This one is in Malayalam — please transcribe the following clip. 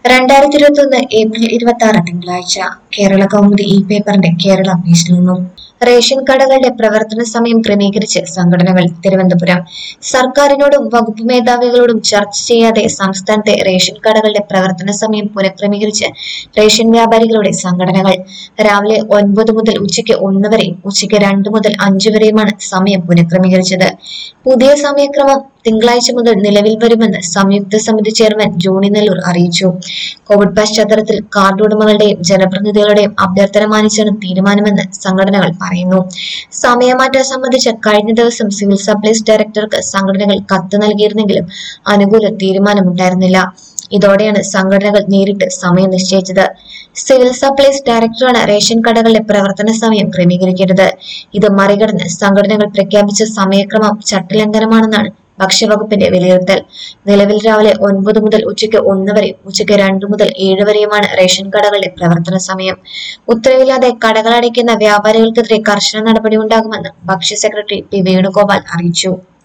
രണ്ടായിരത്തി ഇരുപത്തി ഒന്ന് ഏപ്രിൽ ഇരുപത്തി ആറ് തിങ്കളാഴ്ച കേരള കൗമുദി ഈ പേപ്പറിന്റെ കേരള പേജിൽ നിന്നും റേഷൻ കടകളുടെ പ്രവർത്തന സമയം ക്രമീകരിച്ച് സംഘടനകൾ തിരുവനന്തപുരം സർക്കാരിനോടും വകുപ്പ് മേധാവികളോടും ചർച്ച ചെയ്യാതെ സംസ്ഥാനത്തെ റേഷൻ കടകളുടെ പ്രവർത്തന സമയം പുനഃക്രമീകരിച്ച് റേഷൻ വ്യാപാരികളുടെ സംഘടനകൾ രാവിലെ ഒൻപത് മുതൽ ഉച്ചയ്ക്ക് ഒന്ന് വരെയും ഉച്ചയ്ക്ക് രണ്ട് മുതൽ അഞ്ച് വരെയുമാണ് സമയം പുനഃക്രമീകരിച്ചത് പുതിയ സമയക്രമം തിങ്കളാഴ്ച മുതൽ നിലവിൽ വരുമെന്ന് സംയുക്ത സമിതി ചെയർമാൻ ജോണി നെല്ലൂർ അറിയിച്ചു കോവിഡ് പശ്ചാത്തലത്തിൽ കാർഡ് ഉടമകളുടെയും ജനപ്രതിനിധികളുടെയും അഭ്യർത്ഥന മാനിച്ചാണ് തീരുമാനമെന്ന് സംഘടനകൾ പറയുന്നു സമയമാറ്റം സംബന്ധിച്ച് കഴിഞ്ഞ ദിവസം സിവിൽ സപ്ലൈസ് ഡയറക്ടർക്ക് സംഘടനകൾ കത്ത് നൽകിയിരുന്നെങ്കിലും അനുകൂല തീരുമാനമുണ്ടായിരുന്നില്ല ഇതോടെയാണ് സംഘടനകൾ നേരിട്ട് സമയം നിശ്ചയിച്ചത് സിവിൽ സപ്ലൈസ് ഡയറക്ടറാണ് റേഷൻ കടകളുടെ പ്രവർത്തന സമയം ക്രമീകരിക്കേണ്ടത് ഇത് മറികടന്ന് സംഘടനകൾ പ്രഖ്യാപിച്ച സമയക്രമം ചട്ടലംഘനമാണെന്നാണ് ഭക്ഷ്യവകുപ്പിന്റെ വിലയിരുത്തൽ നിലവിൽ രാവിലെ ഒൻപത് മുതൽ ഉച്ചയ്ക്ക് ഒന്ന് വരെയും ഉച്ചയ്ക്ക് രണ്ട് മുതൽ ഏഴ് വരെയുമാണ് റേഷൻ കടകളുടെ പ്രവർത്തന സമയം ഉത്തരവില്ലാതെ കടകൾ അടയ്ക്കുന്ന വ്യാപാരികൾക്കെതിരെ കർശന നടപടി ഉണ്ടാകുമെന്ന് ഭക്ഷ്യ സെക്രട്ടറി പി വേണുഗോപാൽ അറിയിച്ചു